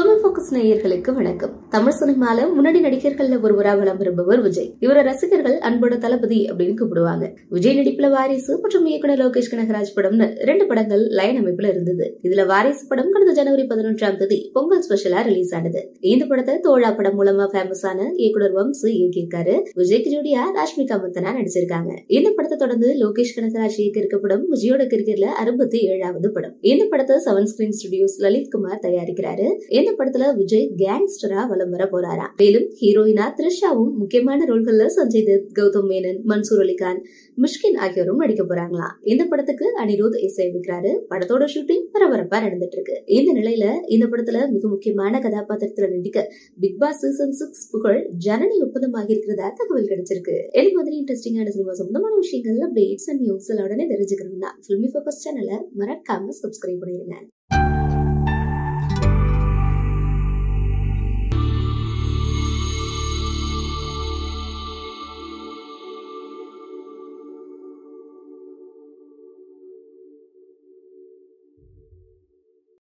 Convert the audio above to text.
filmi focus நேயர்களுக்கு வணக்கம் தமிழ் சினிமால முன்னணி நடிகர்கள்ல ஒருவரா வலம் வருபவர் விஜய் இவர ரசிகர்கள் அன்போட தளபதி அப்படின்னு கூப்பிடுவாங்க விஜய் நடிப்புல வாரிசு மற்றும் இயக்குனர் லோகேஷ் கனகராஜ் படம்னு ரெண்டு படங்கள் லைன் அமைப்புல இருந்தது இதுல வாரிசு படம் கடந்த ஜனவரி பதினொன்றாம் தேதி பொங்கல் ஸ்பெஷலா ரிலீஸ் ஆனது இந்த படத்தை தோழா படம் மூலமா ஃபேமஸான இயக்குனர் வம்சு இயக்கியிருக்காரு விஜய்க்கு ஜோடியா ராஷ்மிகா மந்தனா நடிச்சிருக்காங்க இந்த படத்தை தொடர்ந்து லோகேஷ் கனகராஜ் இயக்கியிருக்க படம் விஜயோட கிரிக்கெட்ல அறுபத்தி ஏழாவது படம் இந்த படத்தை seven screen studios Lalith Kumar தயாரிக்கிறாரு இந்த படத்துல விஜய் கேங்ஸ்டரா வலம் வர போறாரா மேலும் ஹீரோயினா த்ரிஷாவும் முக்கியமான ரோல்கள்ல சஞ்சய் தத் கௌதம் மேனன் மன்சூர் அலிகான் மிஷ்கின் ஆகியோரும் நடிக்க போறாங்களாம் இந்த படத்துக்கு அனிருத் இசையமைக்கிறாரு படத்தோட ஷூட்டிங் பரபரப்பா நடந்துட்டு இருக்கு இந்த நிலையில இந்த படத்துல மிக முக்கியமான கதாபாத்திரத்துல நடிக்க பிக் பாஸ் சீசன் சிக்ஸ் புகழ் ஜனனி ஒப்பந்தமாகி இருக்கிறதா தகவல் கிடைச்சிருக்கு இது மாதிரி இன்ட்ரெஸ்டிங்கான சினிமா சம்பந்தமான விஷயங்கள் அப்டேட்ஸ் அண்ட் நியூஸ் உடனே தெரிஞ்சுக்கணும்னா ஃபில்மி ஃபோக்கஸ் சேனலை மறக்காம சப்ஸ்கிரைப் பண்ணிருங்க